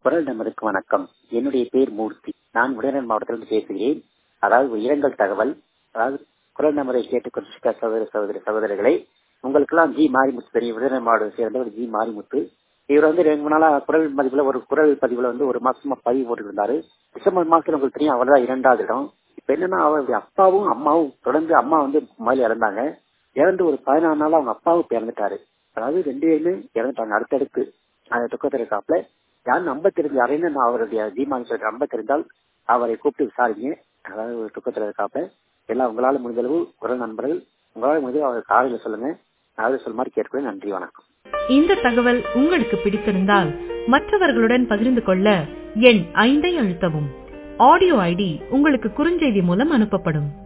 குரல் நம்பருக்கு வணக்கம் என்னுடைய பேர் மூர்த்தி நான் உடனன் மாவட்டத்திலிருந்து பேசுகிறேன் அதாவது ஒரு இரங்கல் தகவல் அதாவது குரல் நம்பரை கேட்டுக்கொண்டிருக்க சகோதர சகோதர சகோதரர்களை உங்களுக்கெல்லாம் ஜி மாரிமுத்து தெரியும் விருதுநகர் மாவட்டத்தை சேர்ந்தவர் ஜி மாரிமுத்து இவர் வந்து ரெண்டு மூணு நாளா குரல் பதிவுல ஒரு குரல் பதிவுல வந்து ஒரு மாசமா பதிவு போட்டு இருந்தாரு டிசம்பர் மாசத்துல உங்களுக்கு தெரியும் அவர் தான் இரண்டாவது இடம் இப்ப என்னன்னா அவருடைய அப்பாவும் அம்மாவும் தொடர்ந்து அம்மா வந்து முதல்ல இறந்தாங்க இறந்து ஒரு பதினாறு நாள் அவங்க அப்பாவும் இப்ப இறந்துட்டாரு அதாவது ரெண்டு பேருமே இறந்துட்டாங்க அடுத்தடுத்து அந்த துக்கத்தில் இருக்காப்புல யாரும் நம்ப தெரிஞ்சு யாரையும் நான் அவருடைய தீமான் சொல்ற நம்ப தெரிந்தால் அவரை கூப்பிட்டு விசாரிங்க அதாவது ஒரு துக்கத்தில் இருக்காப்புல எல்லாம் உங்களால முடிஞ்ச அளவு குரல் நண்பர்கள் உங்களால முடிஞ்ச அவர் காலையில சொல்லுங்க நான் சொல்ல மாதிரி கேட்கிறேன் நன்றி வணக்கம் இந்த தகவல் உங்களுக்கு பிடித்திருந்தால் மற்றவர்களுடன் பகிர்ந்து கொள்ள எண் ஐந்தை அழுத்தவும் ஆடியோ ஐடி உங்களுக்கு குறுஞ்செய்தி மூலம் அனுப்பப்படும்